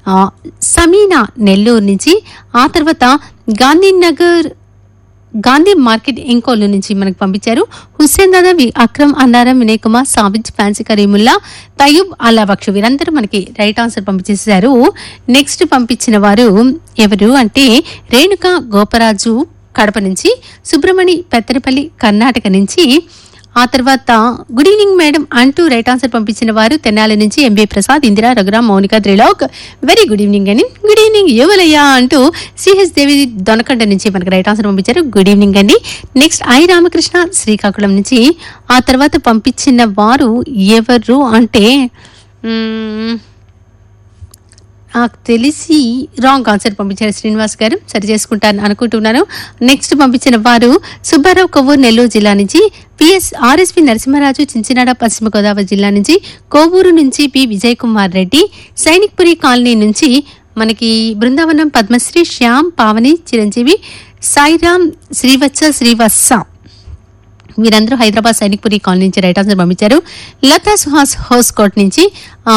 ఆ, సమీనా నెల్లూరు నుంచి ఆ తర్వాత గాంధీనగర్ గాంధీ మార్కెట్ ఇంకోలు నుంచి మనకు పంపించారు హుస్సేన్ దాదా వి అక్రమ్ అన్నారం వినయ్ కుమార్ సాబిజ్ ఫ్యాన్సీ కరీముల్లా తయూబ్ అల్లా బక్షు వీరందరూ మనకి రైట్ ఆన్సర్ పంపించేశారు నెక్స్ట్ పంపించిన వారు ఎవరు అంటే రేణుక గోపరాజు కడప నుంచి సుబ్రమణి పెత్తరపల్లి కర్ణాటక నుంచి ఆ తర్వాత గుడ్ ఈవినింగ్ మేడం అంటూ రైట్ ఆన్సర్ పంపించిన వారు తెనాలి నుంచి MB Prasad Indira Raghuram Mounika Trilok very good evening అని గుడ్ ఈవినింగ్ యువలయ్య అంటూ సిహెచ్ దేవి దొనకండ నుంచి మనకు రైట్ ఆన్సర్ పంపించారు గుడ్ ఈవినింగ్ అండి నెక్స్ట్ ఐ రామకృష్ణ శ్రీకాకుళం నుంచి ఆ తర్వాత పంపించిన వారు ఎవరు అంటే మ్మ్, నాకు తెలిసి రాంగ్ ఆన్సర్ పంపించారు శ్రీనివాస్ గారు సరి చేసుకుంటాను అనుకుంటున్నాను నెక్స్ట్ పంపించిన వారు సుబ్బారావు కొవ్వూరు నెల్లూరు జిల్లా నుంచి పిఎస్ ఆర్ఎస్పి నరసింహరాజు చించినాడ పశ్చిమ గోదావరి జిల్లా నుంచి కోవూరు నుంచి పి విజయ్ కుమార్ రెడ్డి సైనిక్పురి కాలనీ నుంచి మనకి బృందావనం పద్మశ్రీ శ్యామ్ పావని చిరంజీవి సాయిరామ్ శ్రీవత్స శ్రీవత్స వీరందరూ హైదరాబాద్ సైనిక్పురి కాలనీ నుంచి రైట్ ఆన్సర్ పంపించారు లతా సుహాస్ హోస్కోట్ నుంచి ఆ,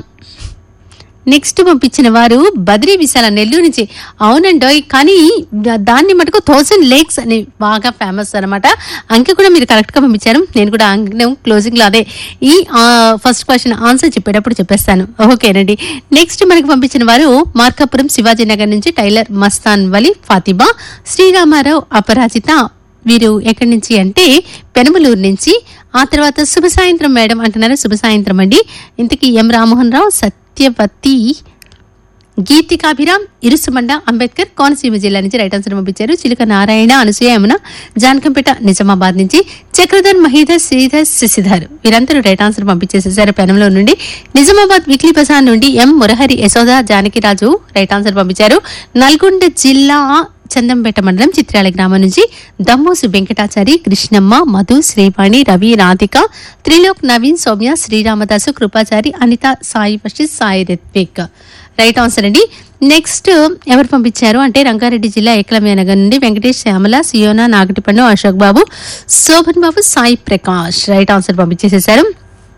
నెక్స్ట్ పంపించిన వారు బద్రీ విశాల నెల్లూరు నుంచి అవునండోయ్ కానీ దా- దాన్ని మటుకు థౌసండ్ లేక్స్ అని బాగా ఫేమస్ అనమాట అంకె కూడా మీరు కరెక్ట్ గా పంపించారు నేను కూడా అంకె క్లోజింగ్ లో అదే ఈ ఫస్ట్ క్వశ్చన్ ఆన్సర్ చెప్పేటప్పుడు చెప్పేస్తాను ఓకేనండి నెక్స్ట్ మనకి పంపించిన వారు మార్కాపురం శివాజీ నగర్ నుంచి టైలర్ మస్తాన్ వలి ఫాతిమా శ్రీరామారావు అపరాజిత వీరు ఎక్కడి నుంచి అంటే పెనమలూరు నుంచి ఆ తర్వాత శుభ సాయంత్రం మేడం అంటున్నారు శుభ సాయంత్రం అండి ఇంతకీ ఎం రామ్మోహన్ రావు సత్యవతి గీతికాభిరామ్ ఇరుసుమండ అంబేద్కర్ కోనసీమ జిల్లా నుంచి రైట్ ఆన్సర్ పంపించారు చిలుక నారాయణ అనసూయ యమున జానకంపేట నిజామాబాద్ నుంచి చక్రధర్ మహీధర్ శ్రీధర్ శశిధర్ వీరందరూ రైట్ ఆన్సర్ పంపించేసేసారు పెనంలో నుండి నిజామాబాద్ వీక్లీ బజార్ నుండి M Murahari Yashoda Janakiraju right answer పంపించారు నల్గొండ జిల్లా చందంపేట మండలం చిత్రాల గ్రామం నుంచి దమ్మోసు వెంకటాచారి కృష్ణమ్మ మధు శ్రీవాణి రవి రాధిక త్రిలోక్ నవీన్ సౌమ్య శ్రీరామదాసు కృపాచారి అనిత సాయి వశిష్ సాయి రిత్విక్ రైట్ ఆన్సర్ అండి నెక్స్ట్ ఎవరు పంపించారు అంటే రంగారెడ్డి జిల్లా ఏకలమ్య నగర్ నుండి వెంకటేష్ శ్యామల సియోనా నాగటిపండు అశోక్ బాబు శోభన్ బాబు సాయి ప్రకాష్ రైట్ ఆన్సర్ పంపించేసేశారు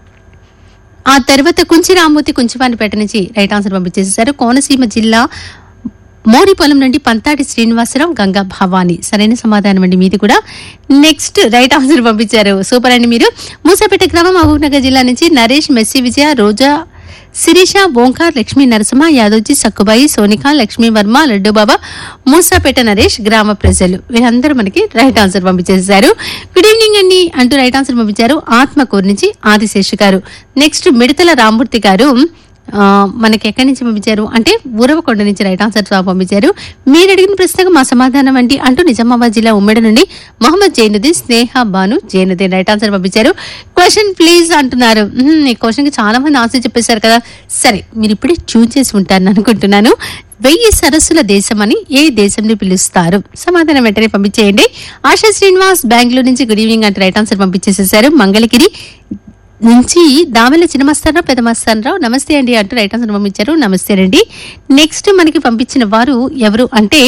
ఆ తర్వాత కుంచి రామ్మూర్తి కుంచివానిపేట నుంచి రైట్ ఆన్సర్ పంపించేసేశారు కోనసీమ జిల్లా మోరిపొలం నుండి పంతాటి శ్రీనివాసరావు గంగా భవాని సరైన సమాధానం అండి మీది కూడా నెక్స్ట్ రైట్ ఆన్సర్ పంపించారు సూపర్ అండి మీరు మూసాపేట గ్రామం మహబూబ్నగర్ జిల్లా నుంచి నరేష్ మెస్సి విజయ రోజా శిరీష ఓంకార్ లక్ష్మీ నరసింహ యాదవ్జీ సక్కుబాయి సోనిక లక్ష్మీ వర్మ లడ్డు బాబా మూసాపేట నరేష్ గ్రామ ప్రజలు వీరందరూ మనకి రైట్ ఆన్సర్ పంపించేశారు గుడ్ ఈవినింగ్ అండి అంటూ రైట్ ఆన్సర్ పంపించారు ఆత్మకూరు నుంచి ఆదిశేష్ గారు నెక్స్ట్ మిడతల రామూర్తి గారు ఆ, మనకి ఎక్కడి నుంచి పంపించారు అంటే ఊరవకొండ నుంచి రైట్ ఆన్సర్ పంపించారు మీరు అడిగిన ప్రశ్నకు మా సమాధానం అండి అంటూ నిజామాబాద్ జిల్లా ఉమ్మడి నుండి మహమ్మద్ జైనుద్దీన్ స్నేహ బాను జైనుద్దీన్ రైట్ ఆన్సర్ పంపించారు క్వశ్చన్ ప్లీజ్ అంటున్నారు మ్మ్, ఈ క్వశ్చన్ కి చాలా మంది ఆన్సర్ చెప్పేశారు కదా సరే మీరు ఇప్పుడే చూస్ చేసి ఉంటారని అనుకుంటున్నాను వెయ్యి సరస్సుల దేశం అని ఏ దేశంని పిలుస్తారు సమాధానం వెంటనే పంపించేయండి ఆశా శ్రీనివాస్ బెంగళూరు నుంచి గుడ్ ఈవినింగ్ అంటే రైట్ ఆన్సర్ పంపించేసేసారు మంగళగిరి నుంచి దామెల చిన్నమస్తానరావు పెద్ద మస్తానరావు నమస్తే అండి అంటూ రైట్ ఆన్సర్ పంపించారు నమస్తే అండి నెక్స్ట్ మనకి పంపించిన వారు ఎవరు అంటే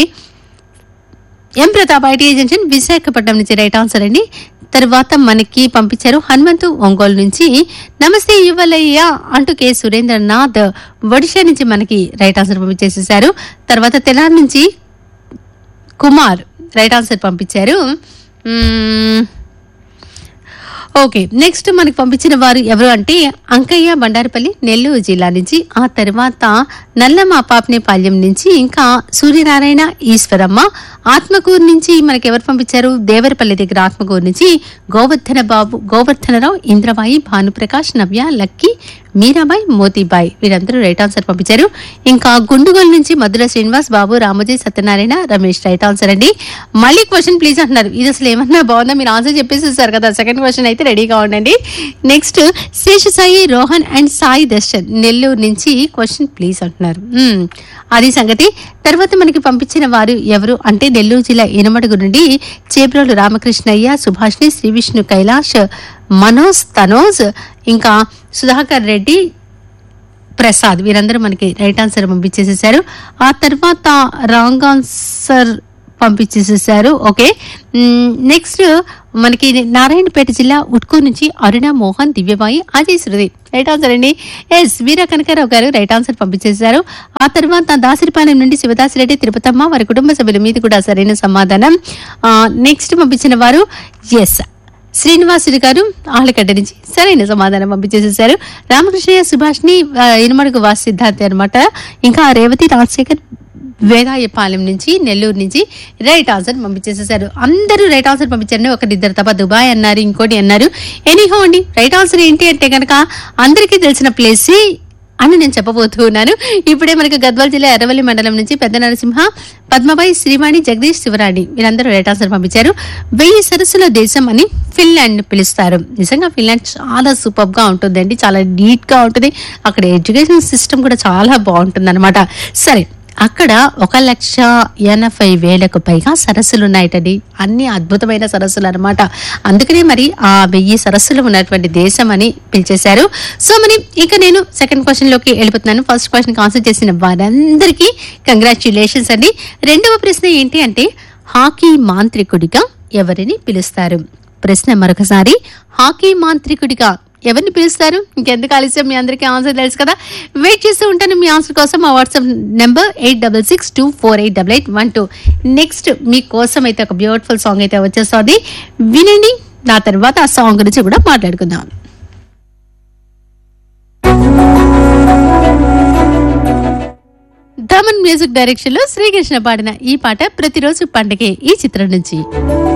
M Pratap IT junction Visakhapatnam నుంచి రైట్ ఆన్సర్ అండి తర్వాత మనకి పంపించారు హనుమంతు ఒంగోలు నుంచి నమస్తే యువలయ్య అంటూ కె సురేంద్రనాథ్ ఒడిషా నుంచి మనకి రైట్ ఆన్సర్ పంపించేసేసారు తర్వాత తెలంగాణ నుంచి కుమార్ రైట్ ఆన్సర్ పంపించారు మ్మ్. ఓకే నెక్స్ట్ మనకి పంపించిన వారు ఎవరు అంటే అంకయ్య బండారపల్లి నెల్లూరు జిల్లా నుంచి ఆ తర్వాత నల్లమ్మ పాపనేపాల్యం నుంచి ఇంకా సూర్యనారాయణ ఈశ్వరమ్మ ఆత్మకూరు నుంచి మనకి ఎవరు పంపించారు దేవరపల్లి దగ్గర ఆత్మకూరు నుంచి గోవర్ధన బాబు గోవర్ధనరావు ఇంద్రబాయి భానుప్రకాష్ నవ్య లక్కీ మీరాబాయి మోతీబాయి వీరందరూ రైట్ ఆన్సర్ పంపించారు ఇంకా గుండుగోలు నుంచి మధుర శ్రీనివాస్ బాబు రామోజీ సత్యనారాయణ రమేష్ రైట్ ఆన్సర్ అండి మళ్ళీ క్వశ్చన్ ప్లీజ్ అంటున్నారు ఇది అసలు ఏమన్నా బాగుందా మీరు ఆన్సర్ చెప్పేసేసారు కదా సెకండ్ క్వశ్చన్ అయితే రెడీగా ఉండండి నెక్స్ట్ శేషసాయి రోహన్ అండ్ సాయి దర్శన్ నెల్లూరు నుంచి క్వశ్చన్ ప్లీజ్ అంటున్నారు మ్మ్. అది సంగతి తర్వాత మనకి పంపించిన వారు ఎవరు అంటే నెల్లూరు జిల్లా ఇనమడుగు నుండి చేబ్రోలు రామకృష్ణయ్య సుభాష్ని శ్రీ విష్ణు కైలాష్ మనోజ్ తనోజ్ ఇంకా సుధాకర్ రెడ్డి ప్రసాద్ వీరందరూ మనకి రైట్ ఆన్సర్ పంపించేసేసారు ఆ తర్వాత రాంగ్ ఆన్సర్ పంపించేసేసారు ఓకే నెక్స్ట్ మనకి నారాయణపేట జిల్లా ఉట్కూరు నుంచి అరుణ మోహన్ దివ్యబాయి అజయ్ శృతి రైట్ ఆన్సర్ అండి ఎస్ వీర కనకారావు గారు రైట్ ఆన్సర్ పంపించేశారు ఆ తర్వాత దాసిరిపాలెం నుండి శివదాసిరెడ్డి తిరుపతమ్మ వారి కుటుంబ సభ్యుల మీద కూడా సరైన సమాధానం నెక్స్ట్ పంపించిన వారు ఎస్ శ్రీనివాసుడు గారు ఆళ్ళగడ్డ నుంచి సరైన సమాధానం పంపించేసేసారు రామకృష్ణయ్య సుభాష్ని ఆ, ఇనుమడుగు వాసి సిద్ధార్థి అనమాట ఇంకా రేవతి రాజశేఖర్ వేదాయపాలెం నుంచి నెల్లూరు నుంచి రైట్ ఆన్సర్ పంపించేసేసారు అందరూ రైట్ ఆన్సర్ పంపించారు ఒకరిద్దరు తప్ప దుబాయ్ అన్నారు ఇంకోటి అన్నారు ఎనీహో అండి రైట్ ఆన్సర్ ఏంటి అంటే కనుక అందరికీ తెలిసిన ప్లేసే అని నేను చెప్పబోతున్నాను ఇప్పుడే మనకు గద్వాల జిల్లా ఎర్రవల్లి మండలం నుంచి పెద్ద నరసింహ పద్మబాయి శ్రీవాణి జగదీష్ శివరాణి వీరందరూ రైట్ ఆన్సర్ పంపించారు వెయ్యి సరస్సుల దేశం అని ఫిన్లాండ్ పిలుస్తారు నిజంగా ఫిన్లాండ్ చాలా సూపర్ గా ఉంటుందండి చాలా నీట్ గా ఉంటుంది అక్కడ ఎడ్యుకేషన్ సిస్టమ్ కూడా చాలా బాగుంటుంది సరే అక్కడ ఒక లక్ష ఎనభై వేలకు పైగా సరస్సులు ఉన్నాయటండి అన్ని అద్భుతమైన సరస్సులు అనమాట అందుకనే మరి ఆ వెయ్యి సరస్సులు ఉన్నటువంటి దేశం అని పిలిచేశారు సో మరి ఇక నేను సెకండ్ క్వశ్చన్ లోకి వెళ్ళిపోతున్నాను ఫస్ట్ క్వశ్చన్ ఆన్సర్ చేసిన వారందరికీ కంగ్రాచులేషన్స్ అండి రెండవ ప్రశ్న ఏంటి అంటే హాకీ మాంత్రికుడిగా ఎవరిని పిలుస్తారు ప్రశ్న మరొకసారి హాకీ మాంత్రికుడిగా ఎవరిని పిలుస్తారు ఇంకెందుకు ఆలస్యం మీ అందరికీ ఆన్సర్ తెలుసు కదా వెయిట్ చేస్తూ ఉంటాను మీ ఆన్సర్ కోసం మా WhatsApp number eight double six two four eight double eight one two next మీ కోసం అయితే ఒక బ్యూటిఫుల్ సాంగ్ అయితే వచ్చేస్తుంది వినండి నా తర్వాత ఆ సాంగ్ గురించి కూడా మాట్లాడుకుందాం ధమన్ మ్యూజిక్ డైరెక్షన్ లో శ్రీకృష్ణ పాడిన ఈ పాట ప్రతిరోజు పండగే ఈ చిత్రం నుంచి